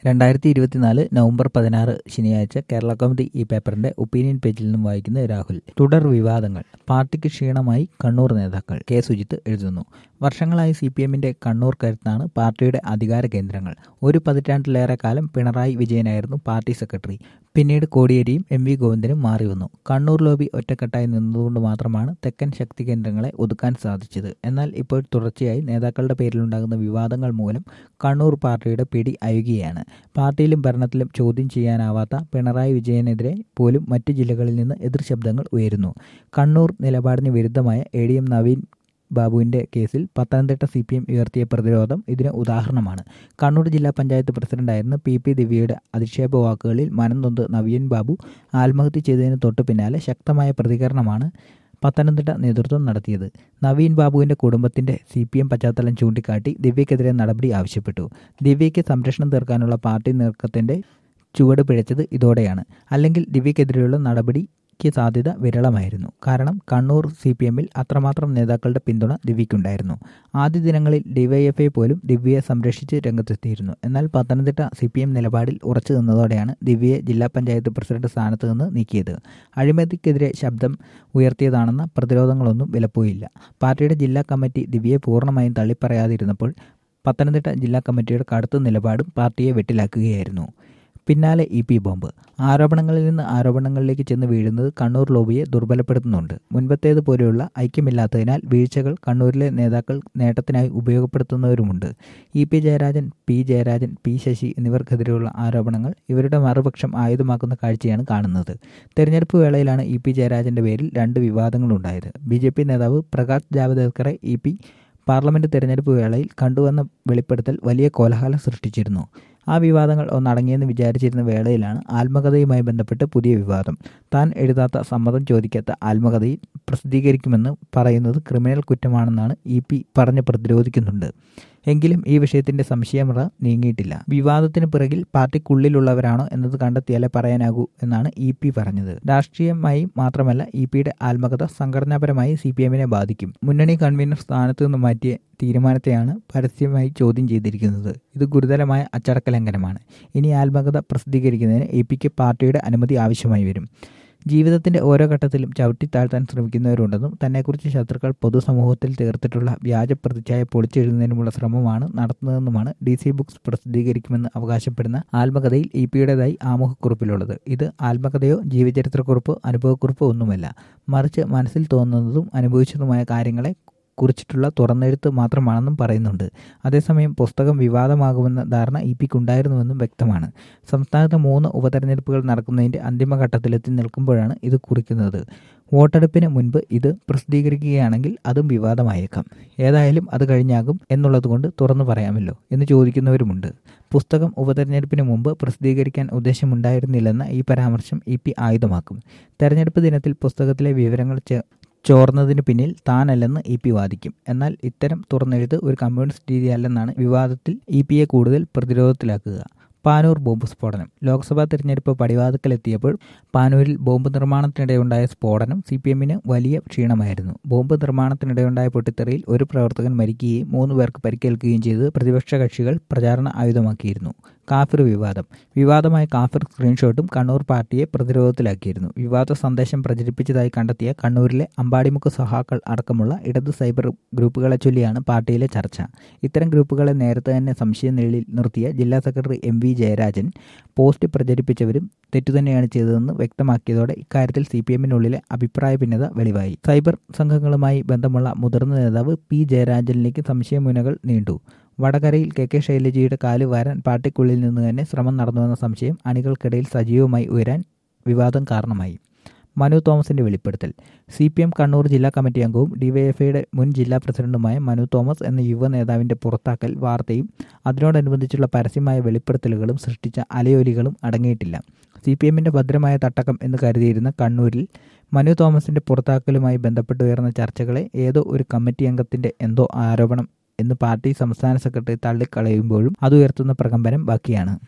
രണ്ടായിരത്തി ഇരുപത്തിനാല് നവംബർ പതിനാറ് ശനിയാഴ്ച കേരള കൗമുദി ഈ പേപ്പറിന്റെ ഒപ്പീനിയൻ പേജിൽ നിന്നും വായിക്കുന്ന രാഹുൽ തുടർ വിവാദങ്ങൾ പാർട്ടിക്ക് ക്ഷീണമായി കണ്ണൂർ നേതാക്കൾ കെ സുജിത്ത് എഴുതുന്നു വർഷങ്ങളായി സി പി എമ്മിന്റെ കണ്ണൂർ കരുത്താണ് പാർട്ടിയുടെ അധികാര കേന്ദ്രങ്ങൾ ഒരു പതിറ്റാണ്ടിലേറെ കാലം പിണറായി വിജയനായിരുന്നു പാർട്ടി സെക്രട്ടറി പിന്നീട് കോടിയേരിയും എം വി ഗോവിന്ദനും മാറി വന്നു കണ്ണൂർ ലോബി ഒറ്റക്കെട്ടായി നിന്നതുകൊണ്ട് മാത്രമാണ് തെക്കൻ ശക്തി കേന്ദ്രങ്ങളെ ഒതുക്കാൻ സാധിച്ചത് എന്നാൽ ഇപ്പോൾ തുടർച്ചയായി നേതാക്കളുടെ പേരിലുണ്ടാകുന്ന വിവാദങ്ങൾ മൂലം കണ്ണൂർ പാർട്ടിയുടെ പിടി അയുകയാണ് പാർട്ടിയിലും ഭരണത്തിലും ചോദ്യം ചെയ്യാനാവാത്ത പിണറായി വിജയനെതിരെ പോലും മറ്റു ജില്ലകളിൽ നിന്ന് എതിർ ശബ്ദങ്ങൾ ഉയരുന്നു കണ്ണൂർ നിലപാടിന് വിരുദ്ധമായ എ ഡി എം നവീൻ ബാബുവിന്റെ കേസിൽ പത്തനംതിട്ട സി പി എം ഉയർത്തിയ പ്രതിരോധം ഇതിന് ഉദാഹരണമാണ് കണ്ണൂർ ജില്ലാ പഞ്ചായത്ത് പ്രസിഡന്റായിരുന്ന പി പി ദിവ്യയുടെ അധിക്ഷേപ വാക്കുകളിൽ മനം നൊന്ത് നവീൻ ബാബു ആത്മഹത്യ ചെയ്തതിന് തൊട്ടു പിന്നാലെ ശക്തമായ പ്രതികരണമാണ് പത്തനംതിട്ട നേതൃത്വം നടത്തിയത് നവീൻ ബാബുവിന്റെ കുടുംബത്തിന്റെ സി പി എം പശ്ചാത്തലം ചൂണ്ടിക്കാട്ടി ദിവ്യക്കെതിരെ നടപടി ആവശ്യപ്പെട്ടു ദിവ്യയ്ക്ക് സംരക്ഷണം തീർക്കാനുള്ള പാർട്ടി നീക്കത്തിന്റെ ചുവട് പിഴച്ചത് ഇതോടെയാണ് അല്ലെങ്കിൽ ദിവ്യക്കെതിരെയുള്ള നടപടി ക്ക് സാധ്യത വിരളമായിരുന്നു കാരണം കണ്ണൂർ സി പി എമ്മിൽ അത്രമാത്രം നേതാക്കളുടെ പിന്തുണ ദിവ്യയ്ക്കുണ്ടായിരുന്നു ആദ്യ ദിനങ്ങളിൽ ഡിവൈഎഫ്ഐ പോലും ദിവ്യയെ സംരക്ഷിച്ച് രംഗത്തെത്തിയിരുന്നു എന്നാൽ പത്തനംതിട്ട സി പി എം നിലപാടിൽ ഉറച്ചു നിന്നതോടെയാണ് ദിവ്യയെ ജില്ലാ പഞ്ചായത്ത് പ്രസിഡന്റ് സ്ഥാനത്ത് നിന്ന് നീക്കിയത് അഴിമതിക്കെതിരെ ശബ്ദം ഉയർത്തിയതാണെന്ന പ്രതിരോധങ്ങളൊന്നും വിലപ്പോയില്ല പാർട്ടിയുടെ ജില്ലാ കമ്മിറ്റി ദിവ്യയെ പൂർണ്ണമായും തള്ളിപ്പറയാതിരുന്നപ്പോൾ പത്തനംതിട്ട ജില്ലാ കമ്മിറ്റിയുടെ കടുത്ത നിലപാടും പാർട്ടിയെ വെട്ടിലാക്കുകയായിരുന്നു പിന്നാലെ ഇ പി ബോംബ് ആരോപണങ്ങളിൽ നിന്ന് ആരോപണങ്ങളിലേക്ക് ചെന്ന് വീഴുന്നത് കണ്ണൂർ ലോബിയെ ദുർബലപ്പെടുത്തുന്നുണ്ട് മുൻപത്തേതുപോലെയുള്ള ഐക്യമില്ലാത്തതിനാൽ വീഴ്ചകൾ കണ്ണൂരിലെ നേതാക്കൾ നേട്ടത്തിനായി ഉപയോഗപ്പെടുത്തുന്നവരുമുണ്ട് E P Jayarajan P Jayarajan P Sasi എന്നിവർക്കെതിരെയുള്ള ആരോപണങ്ങൾ ഇവരുടെ മറുപക്ഷം ആയുധമാക്കുന്ന കാഴ്ചയാണ് കാണുന്നത് തെരഞ്ഞെടുപ്പ് വേളയിലാണ് ഇ പി ജയരാജന്റെ പേരിൽ രണ്ട് വിവാദങ്ങളുണ്ടായത് ബി ജെ പി നേതാവ് പ്രകാശ് ജാവദേക്കറെ ഇ പി പാർലമെന്റ് തെരഞ്ഞെടുപ്പ് വേളയിൽ കണ്ടുവന്ന വെളിപ്പെടുത്തൽ വലിയ കോലാഹലം സൃഷ്ടിച്ചിരുന്നു ആ വിവാദങ്ങൾ ഒന്നടങ്ങിയെന്ന് വിചാരിച്ചിരുന്ന വേളയിലാണ് ആത്മകഥയുമായി ബന്ധപ്പെട്ട് പുതിയ വിവാദം താൻ എഴുതാത്ത സമ്മതം ചോദിക്കാത്ത ആത്മകഥയിൽ പ്രസിദ്ധീകരിക്കുമെന്ന് പറയുന്നത് ക്രിമിനൽ കുറ്റമാണെന്നാണ് ഇ പി പറഞ്ഞ് പ്രതിരോധിക്കുന്നുണ്ട് എങ്കിലും ഈ വിഷയത്തിന്റെ സംശയമുറ നീങ്ങിയിട്ടില്ല വിവാദത്തിന് പിറകിൽ പാർട്ടിക്കുള്ളിലുള്ളവരാണോ എന്നത് കണ്ടെത്തിയാലേ പറയാനാകൂ എന്നാണ് ഇ പി പറഞ്ഞത് രാഷ്ട്രീയമായി മാത്രമല്ല ഇ പിയുടെ ആത്മകഥ സംഘടനാപരമായി സി പി എമ്മിനെ ബാധിക്കും മുന്നണി കൺവീനർ സ്ഥാനത്ത് നിന്ന് മാറ്റിയ തീരുമാനത്തെയാണ് പരസ്യമായി ചോദ്യം ചെയ്തിരിക്കുന്നത് ഇത് ഗുരുതരമായ അച്ചടക്ക ലംഘനമാണ് ഇനി ആത്മകഥ പ്രസിദ്ധീകരിക്കുന്നതിന് എ പിക്ക് പാർട്ടിയുടെ അനുമതി ആവശ്യമായി വരും ജീവിതത്തിന്റെ ഓരോ ഘട്ടത്തിലും ചവിട്ടി താഴ്ത്താൻ ശ്രമിക്കുന്നവരുണ്ടെന്നും തന്നെക്കുറിച്ച് ശത്രുക്കൾ പൊതുസമൂഹത്തിൽ തീർത്തിട്ടുള്ള വ്യാജ പ്രതിച്ഛായ പൊളിച്ചെഴുതുന്നതിനുമുള്ള ശ്രമമാണ് നടത്തുന്നതെന്നുമാണ് ഡി സി ബുക്സ് പ്രസിദ്ധീകരിക്കുമെന്ന് അവകാശപ്പെടുന്ന ആത്മകഥയിൽ ഇ പിയുടേതായി ആമുഖക്കുറിപ്പിലുള്ളത് ഇത് ആത്മകഥയോ ജീവചരിത്രക്കുറിപ്പോ അനുഭവക്കുറിപ്പോ ഒന്നുമല്ല മറിച്ച് മനസ്സിൽ തോന്നുന്നതും അനുഭവിച്ചതുമായ കാര്യങ്ങളെ കുറിച്ചിട്ടുള്ള തുറന്നെഴുത്ത് മാത്രമാണെന്നും പറയുന്നുണ്ട് അതേസമയം പുസ്തകം വിവാദമാകുമെന്ന ധാരണ ഇ പിക്കുണ്ടായിരുന്നുവെന്നും വ്യക്തമാണ് സംസ്ഥാനത്ത് മൂന്ന് ഉപതെരഞ്ഞെടുപ്പുകൾ നടക്കുന്നതിന്റെ അന്തിമഘട്ടത്തിലെത്തി നിൽക്കുമ്പോഴാണ് ഇത് കുറിക്കുന്നത് വോട്ടെടുപ്പിന് മുൻപ് ഇത് പ്രസിദ്ധീകരിക്കുകയാണെങ്കിൽ അതും വിവാദമായേക്കാം ഏതായാലും അത് കഴിഞ്ഞാകും എന്നുള്ളതുകൊണ്ട് തുറന്നു പറയാമല്ലോ എന്ന് ചോദിക്കുന്നവരുമുണ്ട് പുസ്തകം ഉപതെരഞ്ഞെടുപ്പിന് മുമ്പ് പ്രസിദ്ധീകരിക്കാൻ ഉദ്ദേശമുണ്ടായിരുന്നില്ലെന്ന ഈ പരാമർശം ഇ പി ആയുധമാക്കും തെരഞ്ഞെടുപ്പ് ദിനത്തിൽ പുസ്തകത്തിലെ വിവരങ്ങൾ ചോർന്നതിന് പിന്നിൽ താനല്ലെന്ന് ഇ പി വാദിക്കും എന്നാൽ ഇത്തരം തുറന്നെഴുത്ത് ഒരു കമ്മ്യൂണിസ്റ്റ് രീതിയല്ലെന്നാണ് വിവാദത്തിൽ ഇ പിയെ കൂടുതൽ പ്രതിരോധത്തിലാക്കുക പാനൂർ ബോംബ് സ്ഫോടനം ലോക്സഭാ തെരഞ്ഞെടുപ്പ് പടിവാതിക്കലെത്തിയപ്പോൾ പാനൂരിൽ ബോംബ് നിർമ്മാണത്തിനിടെയുണ്ടായ സ്ഫോടനം സി പി എമ്മിന് വലിയ ക്ഷീണമായിരുന്നു ബോംബ് നിർമ്മാണത്തിനിടെയുണ്ടായ പൊട്ടിത്തെറിയിൽ ഒരു പ്രവർത്തകൻ മരിക്കുകയും മൂന്ന് പേർക്ക് പരിക്കേൽക്കുകയും ചെയ്ത് പ്രതിപക്ഷ കക്ഷികൾ പ്രചാരണ ആയുധമാക്കിയിരുന്നു കാഫിർ വിവാദം വിവാദമായ കാഫിർ സ്ക്രീൻഷോട്ടും കണ്ണൂർ പാർട്ടിയെ പ്രതിരോധത്തിലാക്കിയിരുന്നു വിവാദ സന്ദേശം പ്രചരിപ്പിച്ചതായി കണ്ടെത്തിയ കണ്ണൂരിലെ അമ്പാടിമുക്ക് സഹാക്കൾ അടക്കമുള്ള ഇടത് സൈബർ ഗ്രൂപ്പുകളെ ചൊല്ലിയാണ് പാർട്ടിയിലെ ചർച്ച ഇത്തരം ഗ്രൂപ്പുകളെ നേരത്തെ തന്നെ സംശയ നിഴലിൽ നിർത്തിയ ജില്ലാ secretary M V Jayarajan post പ്രചരിപ്പിച്ചവരും തെറ്റുതന്നെയാണ് ചെയ്തതെന്ന് വ്യക്തമാക്കിയതോടെ ഇക്കാര്യത്തിൽ സി പി എമ്മിനുള്ളിലെ അഭിപ്രായ ഭിന്നത വെളിവായി സൈബർ സംഘങ്ങളുമായി ബന്ധമുള്ള മുതിർന്ന നേതാവ് പി ജയരാജനിലേക്ക് സംശയമുനകൾ നീണ്ടു വടകരയിൽ കെ കെ ശൈലജയുടെ കാല് വാരാൻ പാർട്ടിക്കുള്ളിൽ നിന്ന് തന്നെ ശ്രമം നടന്നുവെന്ന സംശയം അണികൾക്കിടയിൽ സജീവമായി ഉയരാൻ വിവാദം കാരണമായി മനു തോമസിന്റെ വെളിപ്പെടുത്തൽ സി പി എം കണ്ണൂർ ജില്ലാ കമ്മിറ്റി അംഗവും ഡിവൈഎഫ്ഐയുടെ മുൻ ജില്ലാ പ്രസിഡന്റുമായ മനു തോമസ് എന്ന യുവ നേതാവിന്റെ പുറത്താക്കൽ വാർത്തയും അതിനോടനുബന്ധിച്ചുള്ള പരസ്യമായ വെളിപ്പെടുത്തലുകളും സൃഷ്ടിച്ച അലയൊലികളും അടങ്ങിയിട്ടില്ല സി പി എമ്മിന്റെ ഭദ്രമായ തട്ടകം എന്ന് കരുതിയിരുന്ന കണ്ണൂരിൽ മനു തോമസിന്റെ പുറത്താക്കലുമായി ബന്ധപ്പെട്ടുയർന്ന ചർച്ചകളെ ഏതോ ഒരു കമ്മിറ്റി അംഗത്തിന്റെ എന്തോ ആരോപണം എന്ന് പാർട്ടി സംസ്ഥാന സെക്രട്ടറി തള്ളിക്കളയുമ്പോഴും അത് ഉയർത്തുന്ന പ്രകമ്പനം ബാക്കിയാണ്